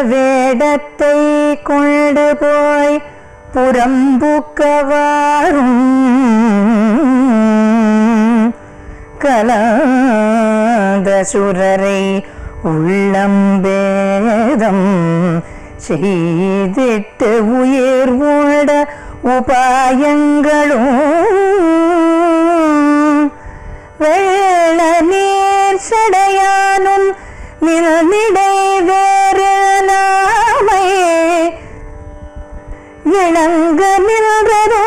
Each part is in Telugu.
வேடத்தை கொண்டு போய் புறம்புக்கவாரும் கலாந்த சுரரை உள்ளம்பேதம் செய்திட்டு உயிர் ஓட உபாயங்களும் வெள்ள நீர் சடையானும் நிலநிடை வேறு நாமை இணங்க நின்றதோ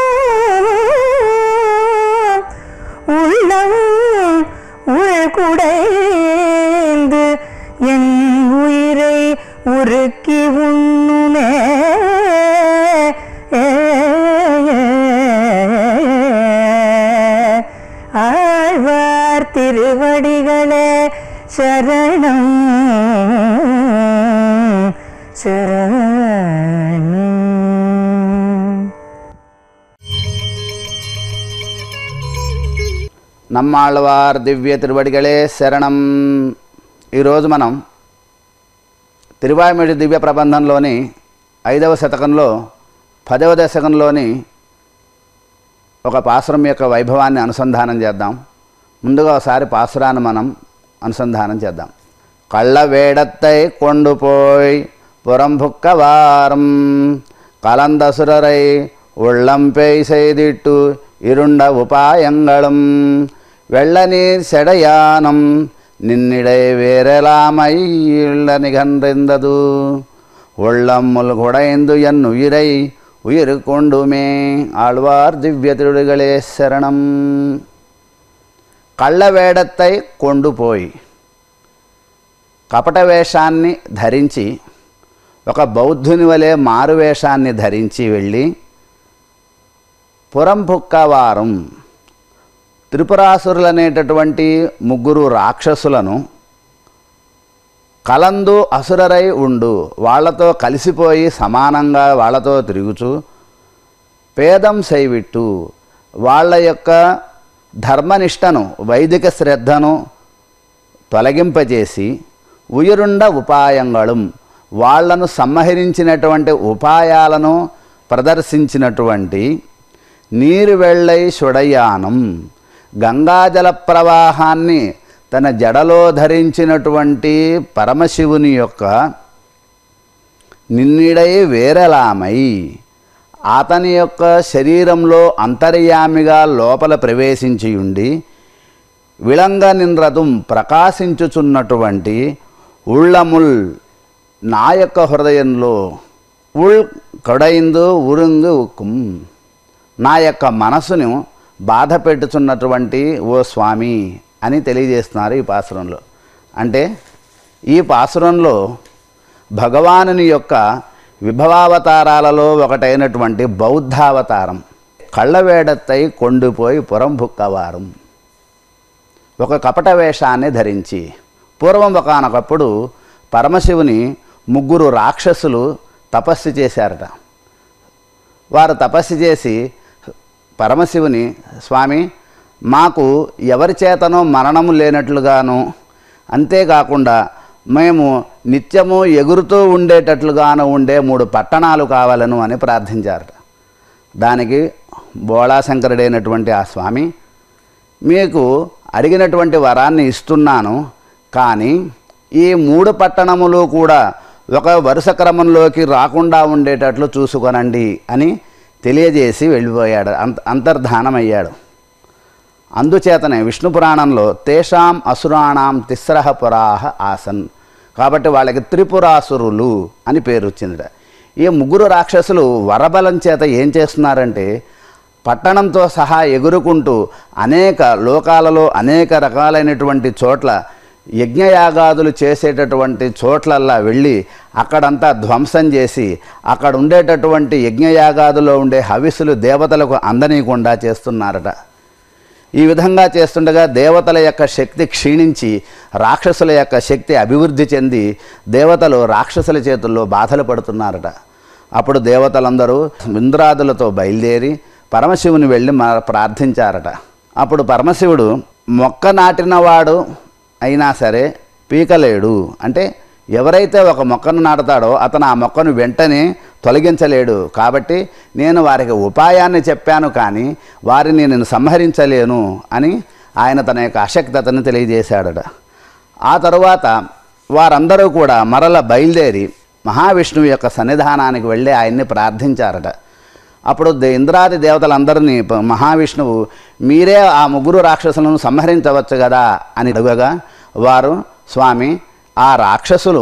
உள்ளம் உள்குடைந்து என் உயிரை உருக்கி உண்ணுமே ஆழ்வார் திருவடிகளே சரணம் சரணம் నమ్మాళ్ళవార్ దివ్య తిరువడిగళే శరణం ఈరోజు మనం తిరువామిడి దివ్య ప్రబంధంలోని ఐదవ శతకంలో పదవ దశకంలోని ఒక పాసురం యొక్క వైభవాన్ని అనుసంధానం చేద్దాం ముందుగా ఒకసారి పాసురాన్ని మనం అనుసంధానం చేద్దాం కళ్ళ వేడత్తై కొండుపోయ్ పురంభుక్క వారం కలందసురరై உள்ளம்பேய் செய்திட்டு இருண்ட உபாயங்களும் வெள்ளநீர் செடையானம் நின்னிடை வேறலாமையுள்ள நிகழ்ந்தது உள்ளம் முல்குடைந்து என் உயிரை உயிர் கொண்டுமே ஆழ்வார் திவ்ய திருடுகளே శరణం కళ్ళ వేడత్తై కొండుపోయి కపట వేషాన్ని ధరించి ఒక బౌద్ధుని వలె మారువేషాన్ని ధరించి వెళ్ళి పురంభుక్కవారం త్రిపురాసురులనేటటువంటి ముగ్గురు రాక్షసులను కలందు అసురరై ఉండు వాళ్ళతో కలిసిపోయి సమానంగా వాళ్ళతో తిరుగుచు పేదం సైవిట్టు వాళ్ళ యొక్క ధర్మనిష్టను వైదిక శ్రద్ధను తొలగింపజేసి ఉయిరుండ ఉపాయంగళం వాళ్లను సంహరించినటువంటి ఉపాయాలను ప్రదర్శించినటువంటి నీరు వెళ్ళై సుడయానం గంగాజల ప్రవాహాన్ని తన జడలో ధరించినటువంటి పరమశివుని యొక్క నిన్నిడై వేరలామై అతని యొక్క శరీరంలో అంతర్యామిగా లోపల ప్రవేశించి ఉండి విళంగ నిన్రతం ప్రకాశించుచున్నటువంటి ఉళ్ళముల్ నా యొక్క హృదయంలో ఉల్ కొడైందు ఉరుంగు ఉక్కుం నా యొక్క మనసును బాధ పెట్టుచున్నటువంటి ఓ స్వామి అని తెలియజేస్తున్నారు ఈ పాసురంలో అంటే ఈ పాసురంలో భగవానుని యొక్క విభవావతారాలలో ఒకటైనటువంటి బౌద్ధావతారం కళ్ళవేడత్తై కొండిపోయి పురం బుక్కవారం ఒక కపట వేషాన్ని ధరించి పూర్వం ఒకనొకప్పుడు పరమశివుని ముగ్గురు రాక్షసులు తపస్సు చేశారట వారు తపస్సు చేసి పరమశివుని స్వామి మాకు ఎవరి చేతనో మరణము లేనట్లుగాను అంతేకాకుండా మేము నిత్యము ఎగురుతూ ఉండేటట్లుగాను ఉండే మూడు పట్టణాలు కావాలను అని ప్రార్థించారట దానికి బోళాశంకరుడైనటువంటి ఆ స్వామి మీకు అడిగినటువంటి వరాన్ని ఇస్తున్నాను కానీ ఈ మూడు పట్టణములు కూడా ఒక వరుస క్రమంలోకి రాకుండా ఉండేటట్లు చూసుకొనండి అని తెలియజేసి వెళ్ళిపోయాడు అంత అంతర్ధానమయ్యాడు అందుచేతనే విష్ణు పురాణంలో తేషాం అసురాణం తిస్రహ పురాహ ఆసన్ కాబట్టి వాళ్ళకి త్రిపురాసురులు అని పేరు వచ్చిందిట ఈ ముగ్గురు రాక్షసులు వరబలం చేత ఏం చేస్తున్నారంటే పట్టణంతో సహా ఎగురుకుంటూ అనేక లోకాలలో అనేక రకాలైనటువంటి చోట్ల యజ్ఞయాగాదులు చేసేటటువంటి చోట్లల్లా వెళ్ళి అక్కడంతా ధ్వంసం చేసి అక్కడ ఉండేటటువంటి యజ్ఞయాగాదులో ఉండే హవిస్సులు దేవతలకు అందనీయకుండా చేస్తున్నారట ఈ విధంగా చేస్తుండగా దేవతల యొక్క శక్తి క్షీణించి రాక్షసుల యొక్క శక్తి అభివృద్ధి చెంది దేవతలు రాక్షసుల చేతుల్లో బాధలు పడుతున్నారట అప్పుడు దేవతలందరూ ఇంద్రాదులతో బయలుదేరి పరమశివుని వెళ్ళి మ- ప్రార్థించారట అప్పుడు పరమశివుడు మొక్క నాటినవాడు అయినా సరే పీకలేడు అంటే ఎవరైతే ఒక మొక్కను నాటుతాడో అతను ఆ మొక్కను వెంటనే తొలగించలేడు కాబట్టి నేను వారికి ఉపాయాన్ని చెప్పాను కానీ వారిని నేను సంహరించలేను అని ఆయన తన యొక్క అశక్తతను తెలియజేశాడట ఆ తరువాత వారందరూ కూడా మరల బయలుదేరి మహావిష్ణువు యొక్క సన్నిధానానికి వెళ్ళి ఆయన్ని ప్రార్థించారట అప్పుడు దే- ఇంద్రాది దేవతలందరినీ ప- మహావిష్ణువు మీరే ఆ ముగ్గురు రాక్షసులను సంహరించవచ్చు కదా అని అడుగగా వారు స్వామి ఆ రాక్షసులు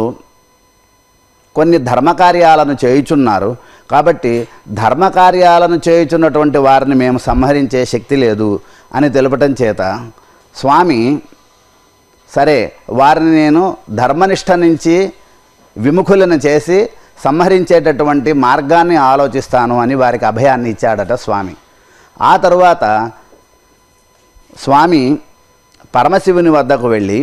కొన్ని ధర్మకార్యాలను చేయుచున్నారు కాబట్టి ధర్మకార్యాలను చేయుచున్నటువంటి వారిని మేము సంహరించే శక్తి లేదు అని తెలపటం చేత స్వామి సరే వారిని నేను ధర్మనిష్ట నుంచి విముఖులను చేసి సంహరించేటటువంటి మార్గాన్ని ఆలోచిస్తాను అని వారికి అభయాన్ని ఇచ్చాడట స్వామి ఆ తరువాత స్వామి పరమశివుని వద్దకు వెళ్ళి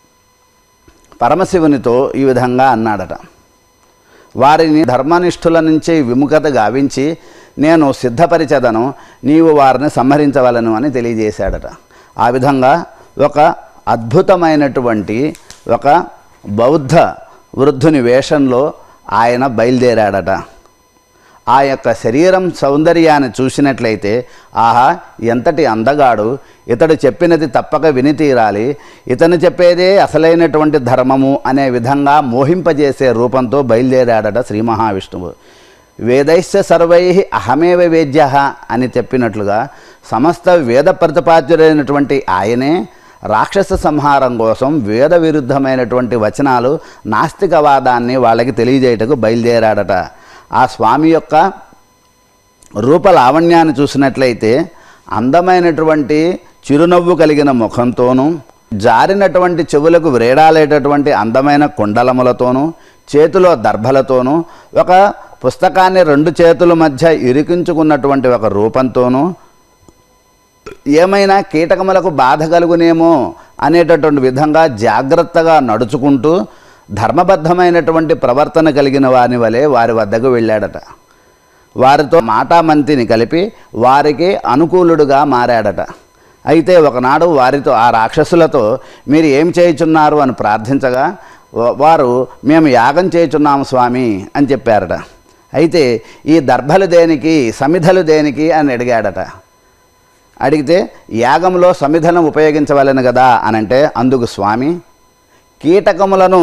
పరమశివునితో ఈ విధంగా అన్నాడట వారిని ధర్మనిష్ఠుల నుంచి విముఖత గావించి నేను సిద్ధపరిచదను నీవు వారిని సంహరించవలను అని తెలియజేశాడట ఆ విధంగా ఒక అద్భుతమైనటువంటి ఒక బౌద్ధ వృద్ధుని వేషంలో ఆయన బయలుదేరాడట ఆ యొక్క శరీరం సౌందర్యాన్ని చూసినట్లయితే ఆహా ఎంతటి అందగాడు ఇతడు చెప్పినది తప్పక విని తీరాలి ఇతను చెప్పేదే అసలైనటువంటి ధర్మము అనే విధంగా మోహింపజేసే రూపంతో బయలుదేరాడట శ్రీ మహావిష్ణువు వేదైశ్చ సర్వై అహమేవ వేద్య అని చెప్పినట్లుగా సమస్త వేద ప్రతిపాద్యుడైనటువంటి ఆయనే రాక్షస సంహారం కోసం వేద విరుద్ధమైనటువంటి వచనాలు నాస్తికవాదాన్ని వాళ్ళకి తెలియజేయటకు బయలుదేరాడట ఆ స్వామి యొక్క రూప లావణ్యాన్ని చూసినట్లయితే అందమైనటువంటి చిరునవ్వు కలిగిన ముఖంతోనూ జారినటువంటి చెవులకు వ్రేడాలేటటువంటి అందమైన కుండలములతోనూ చేతిలో దర్భలతోనూ ఒక పుస్తకాన్ని రెండు చేతుల మధ్య ఇరికించుకున్నటువంటి ఒక రూపంతోనూ ఏమైనా కీటకములకు బాధ కలుగునేమో అనేటటువంటి విధంగా జాగ్రత్తగా నడుచుకుంటూ ధర్మబద్ధమైనటువంటి ప్రవర్తన కలిగిన వారి వలె వారి వద్దకు వెళ్ళాడట వారితో మాటామంతిని కలిపి వారికి అనుకూలుడుగా మారాడట అయితే ఒకనాడు వారితో ఆ రాక్షసులతో మీరు ఏం చేయుచున్నారు అని ప్రార్థించగా వా- వారు మేము యాగం చేయుచున్నాము స్వామి అని చెప్పారట అయితే ఈ దర్భలు దేనికి సమిధలు దేనికి అని అడిగాడట అడిగితే యాగంలో సమిధను ఉపయోగించవలను కదా అనంటే అందుకు స్వామి కీటకములను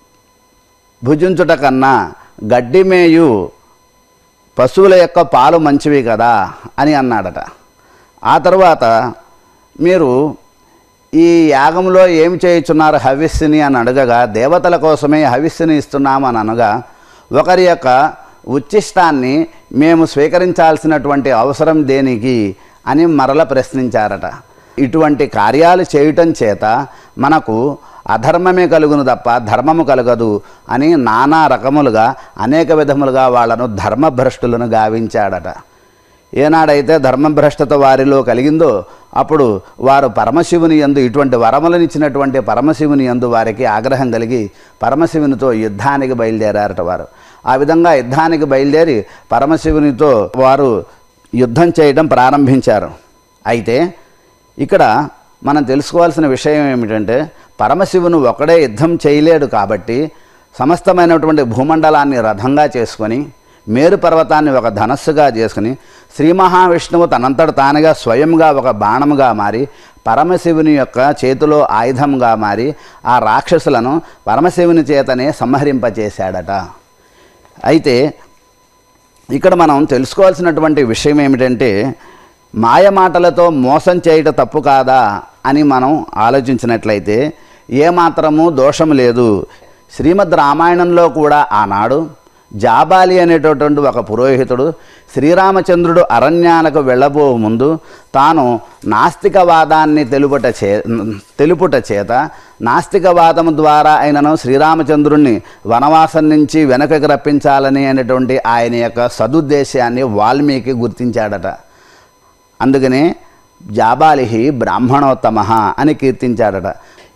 భుజించుట కన్నా గడ్డి మేయు పశువుల యొక్క పాలు మంచివి కదా అని అన్నాడట ఆ తరువాత మీరు ఈ యాగంలో ఏం చేయుచున్నారు హవిస్సుని అని అడగగా దేవతల కోసమే హవిస్సుని ఇస్తున్నాము అని అనగా ఒకరి యొక్క ఉచ్ఛిష్టాన్ని మేము స్వీకరించాల్సినటువంటి అవసరం దేనికి అని మరల ప్రశ్నించారట ఇటువంటి కార్యాలు చేయటం చేత మనకు అధర్మమే కలుగును తప్ప ధర్మము కలగదు అని నానా రకములుగా అనేక విధములుగా వాళ్ళను ధర్మభ్రష్టులను గావించాడట ఏనాడైతే ధర్మభ్రష్టత వారిలో కలిగిందో అప్పుడు వారు పరమశివుని యందు ఇటువంటి వరములనిచ్చినటువంటి పరమశివుని యందు వారికి ఆగ్రహం కలిగి పరమశివునితో యుద్ధానికి బయలుదేరారట వారు ఆ విధంగా యుద్ధానికి బయలుదేరి పరమశివునితో వారు యుద్ధం చేయడం ప్రారంభించారు అయితే ఇక్కడ మనం తెలుసుకోవాల్సిన విషయం ఏమిటంటే పరమశివును ఒకడే యుద్ధం చేయలేడు కాబట్టి సమస్తమైనటువంటి భూమండలాన్ని రథంగా చేసుకొని మేరు పర్వతాన్ని ఒక ధనస్సుగా చేసుకుని శ్రీ మహావిష్ణువు తనంతట తానుగా స్వయంగా ఒక బాణముగా మారి పరమశివుని యొక్క చేతిలో ఆయుధంగా మారి ఆ రాక్షసులను పరమశివుని చేతనే సంహరింపచేశాడట అయితే ఇక్కడ మనం తెలుసుకోవాల్సినటువంటి విషయం ఏమిటంటే మాయమాటలతో మోసం చేయట తప్పు కాదా అని మనం ఆలోచించినట్లయితే ఏమాత్రము దోషం లేదు శ్రీమద్ రామాయణంలో కూడా ఆనాడు జాబాలి అనేటటువంటి ఒక పురోహితుడు శ్రీరామచంద్రుడు అరణ్యాలకు వెళ్ళబో ముందు తాను నాస్తికవాదాన్ని తెలుపుట చే తెలుపుట చేత నాస్తికవాదము ద్వారా ఆయనను శ్రీరామచంద్రుణ్ణి వనవాసం నుంచి వెనకకి రప్పించాలని అనేటువంటి ఆయన యొక్క సదుద్దేశాన్ని వాల్మీకి గుర్తించాడట అందుకనే జాబాలిహి బ్రాహ్మణోత్తమ అని కీర్తించాడట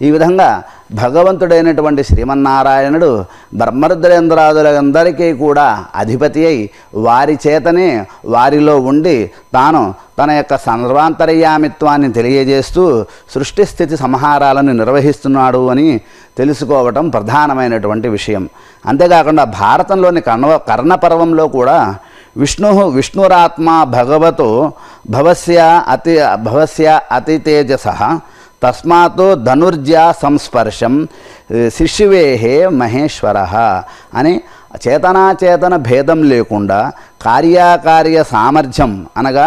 ఈ విధంగా భగవంతుడైనటువంటి శ్రీమన్నారాయణుడు బ్రహ్మరుద్రేంద్రాదులందరికీ కూడా అధిపతి అయి వారి చేతనే వారిలో ఉండి తాను తన యొక్క సర్వాంతర్యామిత్వాన్ని తెలియజేస్తూ సృష్టి స్థితి సంహారాలను నిర్వహిస్తున్నాడు అని తెలుసుకోవటం ప్రధానమైనటువంటి విషయం అంతేకాకుండా భారతంలోని కర్ణ కర్ణపర్వంలో కూడా విష్ణు విష్ణురాత్మ భగవతో భవస్య అతి భవస్య అతి తేజస తస్మాత్ ధనుర్జా సంస్పర్శం శిశువేహే మహేశ్వర అని చేతనాచేతన భేదం లేకుండా కార్యాకార్య సామర్థ్యం అనగా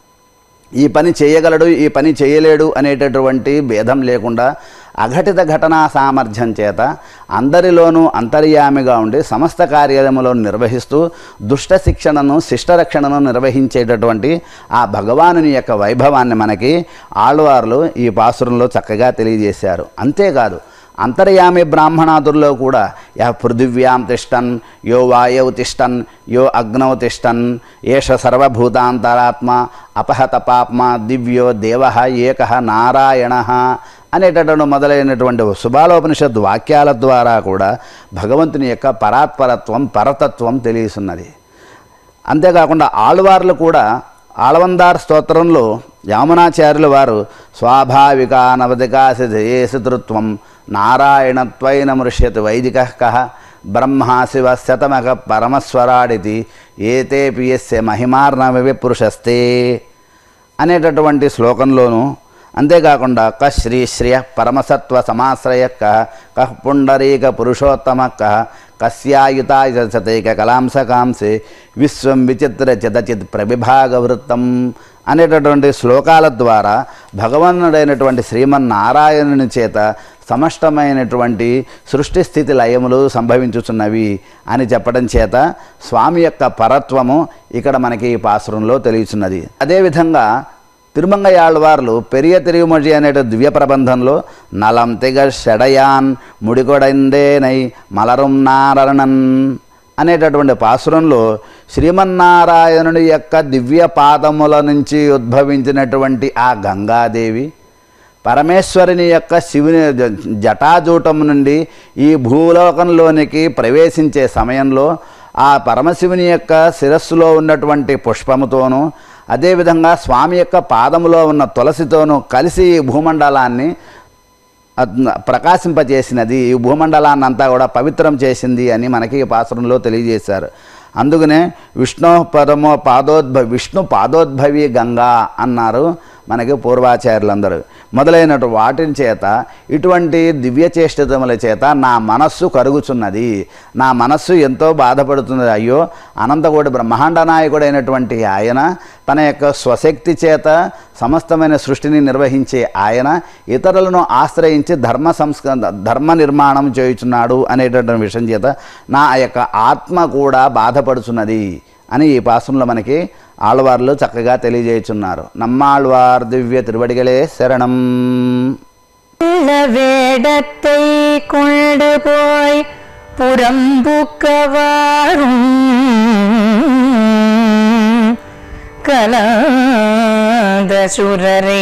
ఈ పని చేయగలడు ఈ పని చేయలేడు అనేటటువంటి భేదం లేకుండా అఘటిత ఘటనా సామర్థ్యం చేత అందరిలోనూ అంతర్యామిగా ఉండి సమస్త కార్యములను నిర్వహిస్తూ దుష్ట శిక్షణను శిష్టరక్షణను నిర్వహించేటటువంటి ఆ భగవానుని యొక్క వైభవాన్ని మనకి ఆళ్వార్లు ఈ పాసురంలో చక్కగా తెలియజేశారు అంతేకాదు అంతర్యామి బ్రాహ్మణాదుల్లో కూడా యా పృథివ్యాం తిష్టన్ యో వాయవు తిష్టన్ యో అగ్నౌ తిష్టన్ ఏష సర్వభూతాంతరాత్మ అపహత పాప్మ దివ్యో దేవ ఏక నారాయణ అనేటటువంటి మొదలైనటువంటి శుభాలోపనిషద్ వాక్యాల ద్వారా కూడా భగవంతుని యొక్క పరాత్పరత్వం పరతత్వం తెలియసున్నది అంతేకాకుండా ఆళ్వార్లు కూడా ఆళ్వందార్ స్తోత్రంలో యామునాచార్యుల వారు స్వాభావిక నవదికాశితృత్వం నారాయణత్వైన మృష్యతి వైదిక కహ బ్రహ్మ శివ శతమక పరమస్వరాడితి ఏతే పియస్య మహిమార్ణవి పురుషస్తే అనేటటువంటి శ్లోకంలోను అంతేకాకుండా క శ్రీ శ్రియ పరమసత్వ సమాశ్రయ కహ కహ్ పుండరీక పురుషోత్తమ కహ కస్యాయుతాయతైక కలాంసకాంసే విశ్వం విచిత్ర చితచిత్ ప్రవిభాగ వృత్తం అనేటటువంటి శ్లోకాల ద్వారా భగవన్నుడైనటువంటి శ్రీమన్నారాయణుని చేత సమష్టమైనటువంటి సృష్టి స్థితి లయములు సంభవించుచున్నవి అని చెప్పడం చేత స్వామి యొక్క పరత్వము ఇక్కడ మనకి ఈ పాసురంలో తెలియచున్నది అదేవిధంగా తిరుమంగయాళ్వార్లు పెరియ తిరుగుమొഴി అనే దివ్య ప్రబంధంలో నలం తిగ షడయాన్ ముడికొడందేనై మలరుం నారణన్ అనేటటువంటి పాసురంలో శ్రీమన్నారాయణుడి యొక్క దివ్య పాదముల నుంచి ఉద్భవించినటువంటి ఆ గంగాదేవి పరమేశ్వరుని యొక్క శివుని జ- జటాజూటం నుండి ఈ భూలోకంలోనికి ప్రవేశించే సమయంలో ఆ పరమశివుని యొక్క శిరస్సులో ఉన్నటువంటి పుష్పముతోనూ అదేవిధంగా స్వామి యొక్క పాదములో ఉన్న తులసితోనూ కలిసి ఈ భూమండలాన్ని అద్- ప్రకాశింపజేసినది ఈ భూమండలాన్ని అంతా కూడా పవిత్రం చేసింది అని మనకి ఈ పాత్రంలో తెలియజేశారు అందుకనే విష్ణు పదమో పాదోద్భ విష్ణు పాదోద్భవి గంగా అన్నారు మనకి పూర్వాచార్యులందరూ మొదలైనటు వాటిని చేత ఇటువంటి దివ్య చేష్టతముల చేత నా మనస్సు కరుగుచున్నది నా మనస్సు ఎంతో బాధపడుతున్నది అయ్యో అనంతకోటి బ్రహ్మాండ నాయకుడైనటువంటి ఆయన తన యొక్క స్వశక్తి చేత సమస్తమైన సృష్టిని నిర్వహించే ఆయన ఇతరులను ఆశ్రయించి ధర్మ సంస్క ధర్మ నిర్మాణం చేయుచున్నాడు అనేటటువంటి విషయం చేత నా యొక్క ఆత్మ కూడా బాధపడుచున్నది అని ఈ పాసంలో మనకి ఆళ్వార్లు చక్కగా తెలియజేయుచున్నారు నమ్మాళ్వార్ దివ్య తిరువడిగలే శరణం உள்ள வேடத்தை கொண்டு போய் புறம்புக்கவாரும் கலாந்த சுரரை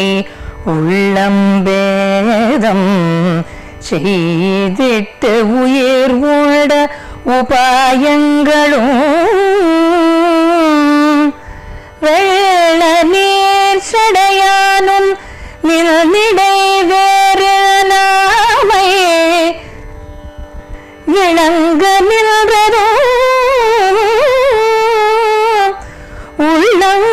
உள்ளம்பேதம் செய்திட்டு உயிர் ஓட உபாயங்களும் வெள்ள நீர் சடையானும் நிலமிடை வேறு நாமை விளங்க நின்றதோ உள்ளம்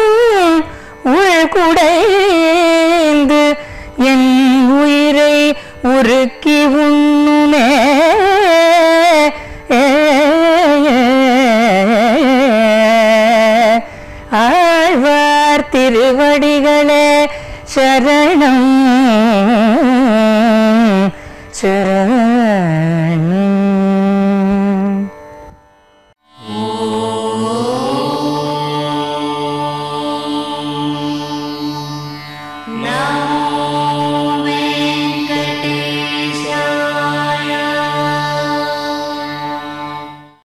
உள்குடைந்து என் உயிரை உருக்கி உண்ணுமே ஆழ்வார் திருவடிகளே சரணம்